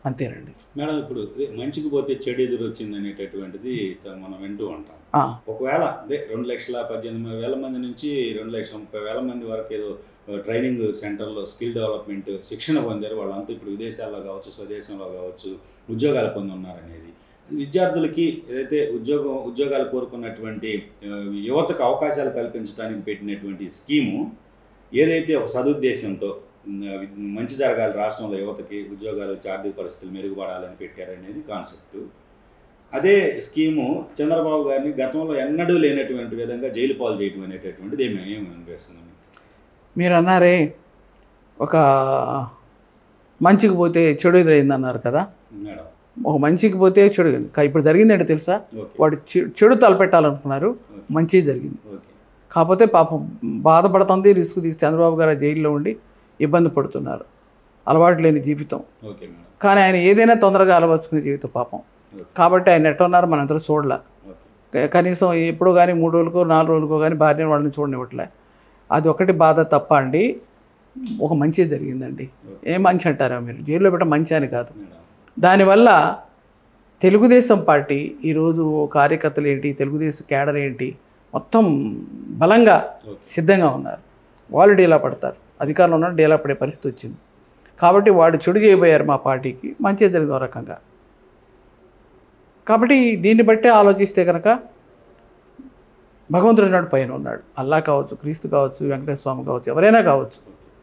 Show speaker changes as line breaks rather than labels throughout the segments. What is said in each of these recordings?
అంతేనండి
మేడం ఇప్పుడు ఇదే మంచికి పోతే చెడు ఎదురు వచ్చింది అనేటటువంటిది త- మనం వింటూ ఉంటాం
ఆ,
ఒకవేళ అదే రెండు లక్షల పద్దెనిమిది వేల మంది నుంచి రెండు లక్షల ముప్పై వేల మంది వరకు ఏదో ఆ, ట్రైనింగ్ సెంటర్లో స్కిల్ డెవలప్మెంట్ శిక్షణ పొందారు వాళ్ళంతా ఇప్పుడు విదేశాల్లో కావచ్చు స్వదేశంలో కావచ్చు ఉద్యోగాలు పొంది ఉన్నారనేది విద్యార్థులకి ఏదైతే ఉద్యోగం ఉద్యోగాలు కోరుకున్నటువంటి ఆ, యువతకు అవకాశాలు కల్పించడానికి పెట్టినటువంటి స్కీము ఏదైతే ఒక సదుద్దేశంతో ఉమ్, మంచి జరగాలి రాష్ట్రంలో యువతకి ఉద్యోగాలు వచ్చి ఆర్థిక పరిస్థితులు మెరుగుపడాలని పెట్టారనేది కాన్సెప్ట్ అదే స్కీము చంద్రబాబు గారిని గతంలో ఎన్నడూ లేనటువంటి విధంగా జైలు పాలు చేయటం అనేటటువంటిది ఏమి ఏమి అనిపిస్తుంది
మీరు అన్నారే ఒక మంచికి పోతే చెడు ఎదురైంది అన్నారు కదా
మేడం
ఒక మంచికి పోతే చెడు కా- ఇప్పుడు జరిగిందంటే తెలుసా
ఓకే
వాడు చె- చెడు తలపెట్టాలనుకున్నారు మంచి జరిగింది
ఓకే
కాకపోతే పాపం బాధపడుతుంది రిస్క్ తీసి చంద్రబాబు గారు ఆ జైల్లో ఉండి ఇబ్బంది పడుతున్నారు అలవాటు లేని జీవితం
ఓకే మేడం
కానీ ఆయన ఏదైనా తొందరగా అలవర్చుకునే జీవితం పాపం కాబట్టి ఆయన ఎట్టున్నారు మన అందరూ చూడలే
ఓకే
క- కనీసం ఎప్పుడో కానీ మూడు రోజులకో నాలుగు రోజులకో కానీ భార్య వాళ్ళని చూడనివ్వట్లే అది ఒకటి బాధ తప్ప అండి ఒక మంచి జరిగిందండి ఏం మంచి అంటారా మీరు జైల్లో పెట్ట మంచి అని కాదు
మేడం
దానివల్ల తెలుగుదేశం పార్టీ ఈరోజు కార్యకర్తలు ఏంటి తెలుగుదేశం క్యాడర్ ఏంటి మొత్తం బలంగా సిద్ధంగా ఉన్నారు వాళ్ళు డీలా పడతారు అధికారంలో ఉన్న డీలా పడే పరిస్థితి వచ్చింది కాబట్టి వాడు చెడు చేయబోయారు మా పార్టీకి మంచి జరిగింది ఒక రకంగా కాబట్టి దీన్ని బట్టే ఆలోచిస్తే కనుక భగవంతుడు నాడు పైన ఉన్నాడు అల్లా కావచ్చు క్రీస్తు కావచ్చు వెంకటేశ్వర స్వామి కావచ్చు ఎవరైనా కావచ్చు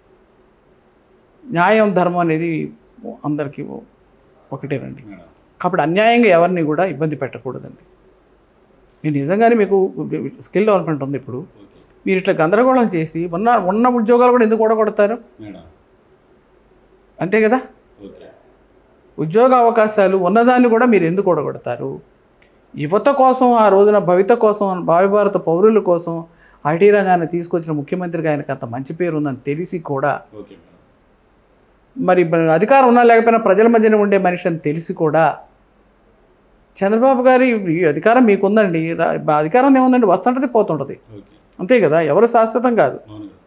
న్యాయం ధర్మం అనేది అందరికీ ఒకటేనండి
మేడం
కాబట్టి అన్యాయంగా ఎవరిని కూడా ఇబ్బంది పెట్టకూడదండి మీరు నిజంగానే మీకు స్కిల్ డెవలప్మెంట్ ఉంది ఇప్పుడు
ఓకే
మీరు ఇట్లా గందరగోళం చేసి ఉన్న ఉన్న ఉద్యోగాలు కూడా ఎందుకు కూడగొడతారు
మేడం
అంతే కదా
ఓకే
ఉద్యోగ అవకాశాలు ఉన్నదాన్ని కూడా మీరు ఎందుకు కూడగొడతారు యువత కోసం ఆ రోజున భవిత కోసం భావి భారత పౌరుల కోసం ఐటీ రంగాన్ని తీసుకొచ్చిన ముఖ్యమంత్రికి ఆయనకు అంత మంచి పేరు ఉందని తెలిసి కూడా
ఓకే మేడం
మరి మన అధికారం ఉన్నా లేకపోయినా ప్రజల మధ్యన ఉండే మనిషి అని తెలిసి కూడా చంద్రబాబు గారి ఈ అధికారం మీకుందండి రా- అధికారం ఏముందండి వస్తుంటుంది పోతుంటుంది
ఓకే
అంతే కదా ఎవరు శాశ్వతం కాదు
అవును కదా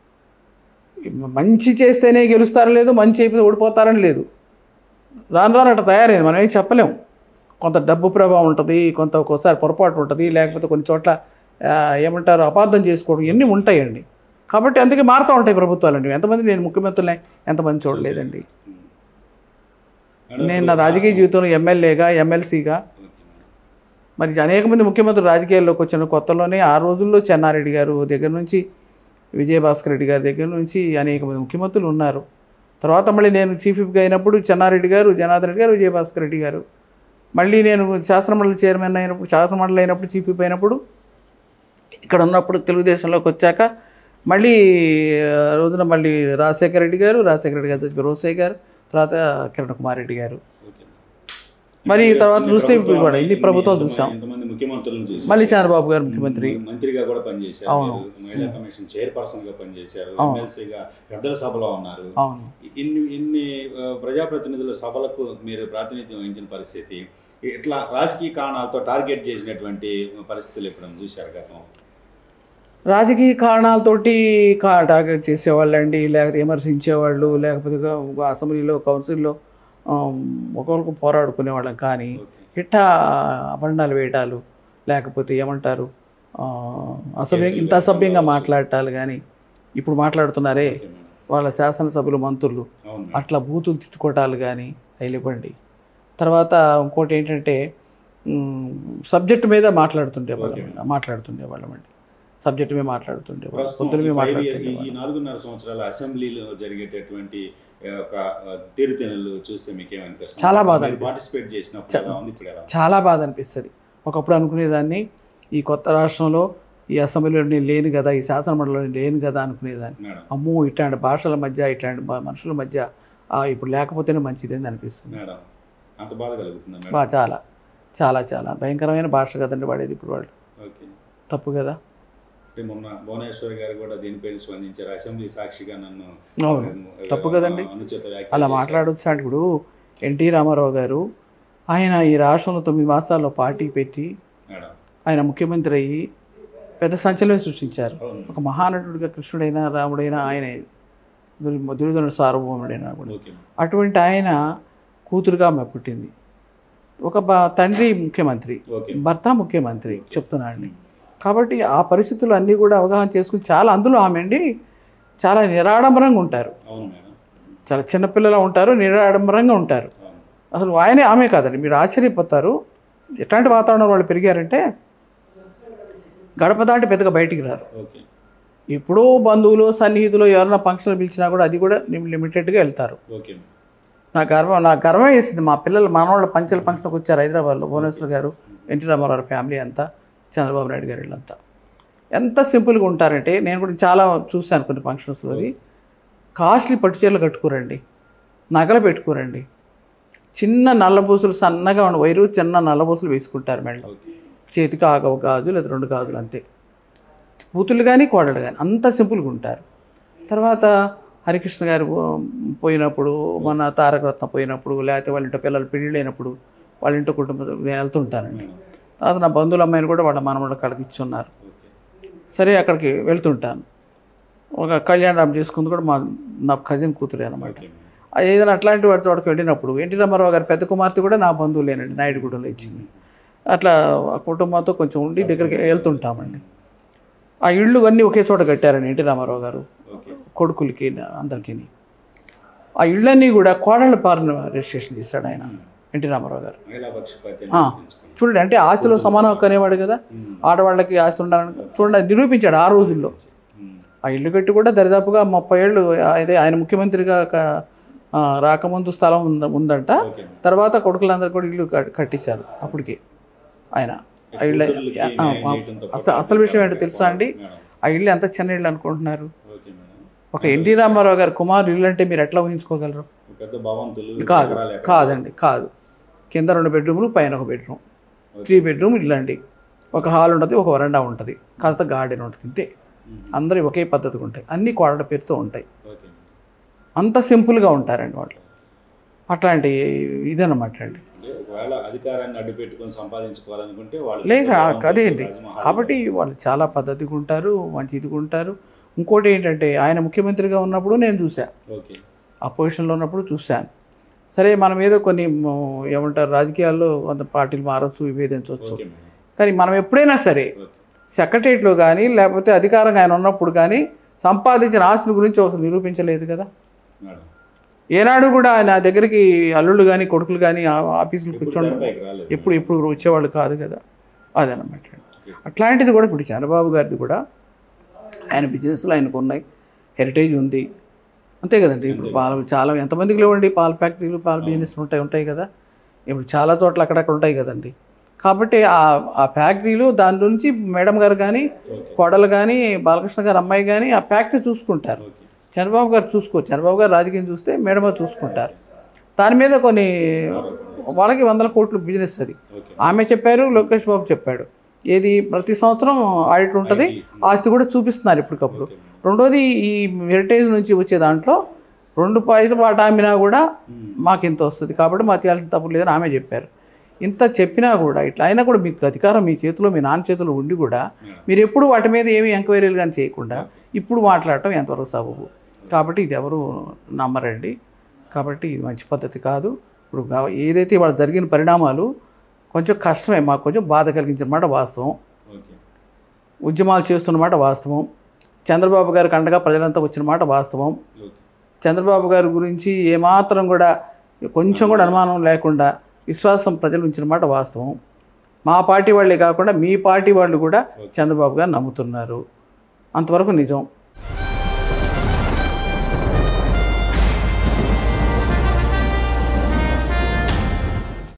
మంచి చేస్తేనే గెలుస్తారని లేదు మంచి అయిపోతే ఓడిపోతారని లేదు రాను రాను అట్లా తయారైంది మనం ఏం చెప్పలేము కొంత డబ్బు ప్రభావం ఉంటుంది కొంత ఒక్కోసారి పొరపాటు ఉంటుంది లేకపోతే కొన్ని చోట్ల ఆ, ఏమంటారు అపార్థం చేసుకోవడం ఇవన్నీ ఉంటాయండి కాబట్టి అందుకే మారుతూ ఉంటాయి ప్రభుత్వాలండి ఎంతమంది నేను ముఖ్యమంత్రులే ఎంతమంది చూడలేదండి
మేడం
నేను నా రాజకీయ జీవితంలో ఎమ్మెల్యేగా ఎమ్మెల్సీగా
ఓకే మేడం
మరి అనేక మంది ముఖ్యమంత్రులు రాజకీయాల్లోకి వచ్చిన కొత్తలోనే ఆ రోజుల్లో చెన్నారెడ్డి గారు దగ్గర నుంచి విజయభాస్కర్ రెడ్డి గారి దగ్గర నుంచి అనేక మంది ముఖ్యమంత్రులు ఉన్నారు తర్వాత మళ్ళీ నేను చీఫ్ విప్గా అయినప్పుడు చెన్నారెడ్డి గారు జనార్దన్ రెడ్డి గారు విజయభాస్కర్ రెడ్డి గారు మళ్ళీ నేను శాసనమండలి చైర్మన్ అయినప్పుడు శాసనమండలి అయినప్పుడు చీఫ్ విప్ అయినప్పుడు ఇక్కడ ఉన్నప్పుడు తెలుగుదేశంలోకి వచ్చాక మళ్ళీ ఆ రోజున మళ్ళీ రాజశేఖర రెడ్డి గారు రాజశేఖర రెడ్డి గారు చచ్చిపోయి రోసయ్య గారు తర్వాత కిరణ్ కుమార్ రెడ్డి గారు
ఓకే
మరి ఈ తర్వాత
ఇన్ని
చూస్తే ఇప్పుడు
ప్రభుత్వాలు,
కూడా ఇన్ని
ఇన్ని-
ప్రభుత్వం
ఇంతమంది-
చూసాం
ఇంతమంది ముఖ్యమంత్రులను చూసాం
మళ్ళీ చంద్రబాబు గారు ముఖ్యమంత్రి
మంత్రిగా కూడా పనిచేశారు
అవును.
మీరు మహిళా కమిషన్ చైర్పర్సన్ గా పనిచేశారు
అవును.
ఎమ్మెల్సీగా పెద్దల సభలో ఉన్నారు
అవును
ఇన్ని ఇన్ని ఆ, ప్రజాప్రతినిధుల సభలకు మీరు ప్రాతినిధ్యం వహించిన పరిస్థితి ఇట్లా రాజకీయ కారణాలతో టార్గెట్ చేసినటువంటి పరిస్థితులు ఎప్పుడైనా చూశారు గతం
రాజకీయ కారణాలతోటి కా టార్గెట్ చేసేవాళ్ళండి లేకపోతే విమర్శించేవాళ్ళు లేకపోతే గా- అసెంబ్లీలో కౌన్సిల్లో ఆమ్, ఒకరికి పోరాడుకునేవాళ్ళం కానీ ఇట్టా అబండాలు వేయటాలు లేకపోతే ఏమంటారు ఆ, అసభ్య ఇంత అసభ్యంగా మాట్లాడటాలు కానీ ఇప్పుడు మాట్లాడుతున్నారే
ఓకే మేడం.
వాళ్ళ శాసనసభ్యులు మంత్రులు
అవును మేడం.
అట్లా బూతులు తిట్టుకోవటాలు కానీ ఇవ్వండి తర్వాత ఇంకోటి ఏంటంటే సబ్జెక్ట్ మీద మాట్లాడుతుండేవాళ్ళం మాట్లాడుతుండేవాళ్ళం అండి సబ్జెక్ట్ మీద మాట్లాడుతుండేవాళ్ళం
ప్రస్తుతం
పొద్దున మీద
ఈ five year- ఈ-
మాట్లాడుతుండేవాళ్ళం
ఈ నాలుగున్నర సంవత్సరాల అసెంబ్లీలో జరిగేటటువంటి ఆ, ఒక ఆ, తీరుతెన్నులు చూస్తే మీకేమనిపిస్తుంది
చాలా బాధ
మీరు
అనిపిస్తుంది.
పార్టిసిపేట్ చేసినప్పుడు ఎలా ఉంది ఇప్పుడు ఎలా ఉంది?
చాలా బాధ అనిపిస్తుంది ఒకప్పుడు అనుకునేదాన్ని ఈ కొత్త రాష్ట్రంలో ఈ అసెంబ్లీలో నేను లేను కదా ఈ శాసనమండలిలో నేను లేను కదా అనుకునేదాన్ని
మేడం
అమ్మో ఇట్లాంటి భాషల మధ్య ఇట్లాంటి బా- మనుషుల మధ్య ఆ, ఇప్పుడు లేకపోతేనే మంచిదని అనిపిస్తుంది
మేడం అంత బాధ కలుగుతుందా మేడం
బా చాలా చాలా చాలా భయంకరమైన భాష కదండి వాడేది ఇప్పుడు వాళ్ళు
ఓకే
తప్పు కదా
అంటే మొన్న భువనేశ్వర్ గారు కూడా దీనిపైన స్పందించారు అసెంబ్లీ సాక్షిగా నన్ను
అవును.
ఆ,
తప్పు కదండి.
అనుచిత వ్యాఖ్యలు
అలా
చేశారు.
మాట్లాడొచ్చు అంటే ఇప్పుడు ఎన్టీ రామారావు గారు ఆయన ఈ రాష్ట్రంలో తొమ్మిది మాసాల్లో పార్టీ పెట్టి
మేడం
ఆయన ముఖ్యమంత్రి అయ్యి పెద్ద సంచలనం సృష్టించారు
అవును
ఒక మహానటుడిగా కృష్ణుడైనా రాముడైనా ఆయనే దుర్యోధనుడు సార్వభౌముడైనా కూడా
ఓకే
అటువంటి ఆయన కూతురుగా ఆమె పుట్టింది ఒక బ- తండ్రి ముఖ్యమంత్రి
ఓకే
భర్త ముఖ్యమంత్రి చెప్తున్నానండి కాబట్టి ఆ పరిస్థితులు అన్నీ కూడా అవగాహన చేసుకుని చాలా అందులో ఆమె అండి చాలా నిరాడంబరంగా ఉంటారు
అవును మేడం
చాలా చిన్నపిల్లలా ఉంటారు నిరాడంబరంగా ఉంటారు
అవును
అసలు ఆయనే ఆమె కాదండి మీరు ఆశ్చర్యపోతారు ఎట్లాంటి వాతావరణంలో వాళ్ళు పెరిగారంటే గడప దాటి పెద్దగా బయటికి రారు
ఓకే
ఎప్పుడో బంధువులు సన్నిహితులు ఎవరైనా ఫంక్షన్ పిలిచినా కూడా అది కూడా లిమిటెడ్గా వెళ్తారు
ఓకే
నా గర్వం నా గర్వం వేసింది మా పిల్లలు మనవాళ్ళ పంచల ఫంక్షన్కి వచ్చారు హైదరాబాద్లో భువనేశ్వర్ గారు ఎన్టీ రామారావు ఫ్యామిలీ అంతా చంద్రబాబు నాయుడు గారు వీళ్ళంతా ఎంత సింపుల్గా ఉంటారంటే నేను కూడా చాలా చూశాను కొన్ని ఫంక్షన్స్లో అది కాస్ట్లీ పట్టు చీరలు కట్టుకోరండి నగలు పెట్టుకోరండి చిన్న నల్లబూసులు సన్నగా ఉన్న వైరు చిన్న నల్లబూసులు వేసుకుంటారు మేడం
ఓకే
చేతికి ఆగ ఒక గాజు లేదా రెండు గాజులు అంతే కూతుళ్ళు కానీ కోడలు కానీ అంత సింపుల్గా ఉంటారు తర్వాత హరికృష్ణ గారు పో- పోయినప్పుడు మన తారకరత్న పోయినప్పుడు లేకపోతే వాళ్ళ ఇంట్లో పిల్లలు పెళ్ళి అయినప్పుడు వాళ్ళ ఇంట్లో కుటుంబం నేను వెళ్తుంటానండి తర్వాత నా బంధువుల అమ్మాయిని కూడా వాళ్ళ మనవడ కడకి ఇచ్చున్నారు
ఓకే
సరే అక్కడికి వెళ్తుంటాను ఒక కళ్యాణం చేసుకుంది కూడా మా నా కజిన్ కూతురే అనమాట
ఓకే మేడం
ఏదైనా అట్లాంటి వాటి చోటకి వెళ్ళినప్పుడు ఎన్టీ రామారావు గారి పెద్ద కుమార్తె కూడా నా బంధువులేనండి నాయుడుగూడలో ఇచ్చింది అట్లా ఆ కుటుంబంతో కొంచెం ఉండి దగ్గరికి వెళ్తుంటామండి ఆ ఇళ్ళు అన్నీ ఒకే చోట కట్టారండి ఎన్టీ రామారావు గారు
ఓకే
కొడుకులకి అందరికీ ఆ ఇళ్ళన్నీ కూడా కోడళ్ళ పాలన రిజిస్ట్రేషన్ చేశాడు ఆయన ఎన్టీ రామారావు గారు
మహిళా పక్షపాతి
ఆ. చూడండి అంటే ఆస్తిలో సమాన హక్కు అనేవాడు కదా ఆడవాళ్ళకి ఆస్తి ఉండాలని చూడండి అది నిరూపించాడు ఆ రోజుల్లో ఆ ఇల్లు కట్టి కూడా దరిదాపుగా ముప్పై ఏళ్ళు అదే ఆయన ముఖ్యమంత్రిగా క- ఆ, రాకముందు స్థలం ఉంద ఉందంట
ఓకే
తర్వాత కొడుకులందరూ కూడా ఇల్లు కట్- కట్టించారు అప్పటికి ఆయన ఆ ఇళ్ళ ఆ, ఆ, అసలు అసలు విషయం ఏంటో తెలుసా అండి
మేడం
ఆ ఇల్లు ఎంత చిన్న ఇల్లు అనుకుంటున్నారు
ఓకే మేడం
ఒక ఎన్టీ రామారావు గారి కుమారు ఇల్లు అంటే మీరు ఎట్లా ఊహించుకోగలరు
ఒక పెద్ద భవంతులు
కాదు
ఎకరాలు ఎకరాలు.
కాదండి కాదు కింద రెండు బెడ్రూమ్లు పైన ఒక బెడ్రూమ్ త్రీ బెడ్రూమ్ ఇల్లు అండి ఒక హాల్ ఉంటుంది ఒక వరండా ఉంటుంది కాస్త గార్డెన్ ఉంటుంది ఇంతే అందరూ ఒకే పద్ధతిగా ఉంటాయి అన్ని కోడల పేరుతో ఉంటాయి
ఓకే మేడం
అంత సింపుల్గా ఉంటారండి వాళ్ళు అట్లాంటి ఇదన్నమాట అండి
అంటే ఒకవేళ అధికారాన్ని అడ్డు పెట్టుకొని సంపాదించుకోవాలనుకుంటే వాళ్ళు
లేక
భగవంతుడు,
అదేండి
రాజమహారాజు.
కాబట్టి వాళ్ళు చాలా పద్ధతిగా ఉంటారు మంచి ఇదిగా ఉంటారు ఇంకోటి ఏంటంటే ఆయన ముఖ్యమంత్రిగా ఉన్నప్పుడు నేను చూసా
ఓకే
ఆ పొజిషన్లో ఉన్నప్పుడు చూశాను సరే మనం ఏదో కొన్ని మ్, ఏమంటారు రాజకీయాల్లో కొంత పార్టీలు మారచ్చు విభేదించవచ్చు
ఓకే మేడం
కానీ మనం ఎప్పుడైనా సరే
ఓకే
సెక్రటరియట్లో కానీ లేకపోతే అధికారంగా ఆయన ఉన్నప్పుడు కానీ సంపాదించిన ఆస్తుల గురించి ఒకరు నిరూపించలేదు కదా
మేడం
ఏనాడు కూడా ఆయన దగ్గరికి అల్లుళ్ళు కానీ కొడుకులు కానీ ఆఫీసులు కూర్చోండి
తెరపైకి రాలేదు
ఎప్పుడు ఎప్పుడు వచ్చేవాళ్ళు కాదు కదా అదనమాట అట్లాంటిది కూడా ఇప్పుడు చంద్రబాబు గారిది కూడా ఆయన బిజినెస్లు ఆయనకు ఉన్నాయి హెరిటేజ్ ఉంది అంతే కదండి ఇప్పుడు పాల చాలా ఎంతమందికి లేవండి పాల ఫ్యాక్టరీలు పాల బిజినెస్ ఉంటాయి ఉంటాయి కదా ఇప్పుడు చాలా చోట్ల అక్కడక్కడ ఉంటాయి కదండి కాబట్టి ఆ ఆ ఫ్యాక్టరీలు దాని నుంచి మేడం గారు కానీ కోడలు కానీ బాలకృష్ణ గారు అమ్మాయి కానీ ఆ ఫ్యాక్టరీ చూసుకుంటారు
ఓకే
చంద్రబాబు గారు చూసుకోరు చంద్రబాబు గారు రాజకీయం చూస్తే మేడం గారు చూసుకుంటారు దాని మీద కొన్ని వాళ్ళకి వందల కోట్లు బిజినెస్ అది
ఓకే
ఆమె చెప్పారు లోకేష్ బాబు చెప్పాడు ఏది ప్రతి సంవత్సరం ఆడిట్ ఉంటుంది ఆస్తి కూడా చూపిస్తున్నారు ఇప్పటికప్పుడు రెండోది ఈ హెరిటేజ్ నుంచి వచ్చే దాంట్లో రెండు పైసలు పాట అమ్మినా కూడా మాకు ఇంత వస్తుంది కాబట్టి మా చేయాల్సిన తప్పు లేదని ఆమె చెప్పారు ఇంత చెప్పినా కూడా ఇట్లా అయినా కూడా మీకు అధికారం మీ చేతిలో మీ నాన్న చేతిలో ఉండి కూడా మీరు ఎప్పుడు వాటి మీద ఏమి ఎంక్వైరీలు కానీ చేయకుండా ఇప్పుడు మాట్లాడటం ఎంతవరకు సబబు కాబట్టి ఇది ఎవరు నమ్మరండి కాబట్టి ఇది మంచి పద్ధతి కాదు ఇప్పుడు గా- ఏదైతే ఇవాళ జరిగిన పరిణామాలు కొంచెం కష్టమే మాకు కొంచెం బాధ కలిగించిన మాట వాస్తవం
ఓకే
ఉద్యమాలు చేస్తున్న మాట వాస్తవం చంద్రబాబు గారికి అండగా ప్రజలంతా వచ్చిన మాట వాస్తవం
ఓకే
చంద్రబాబు గారి గురించి ఏమాత్రం కూడా కొంచెం కూడా అనుమానం లేకుండా విశ్వాసం ప్రజలు ఉంచిన మాట వాస్తవం మా పార్టీ వాళ్ళే కాకుండా మీ పార్టీ వాళ్ళు కూడా చంద్రబాబు గారు నమ్ముతున్నారు అంతవరకు నిజం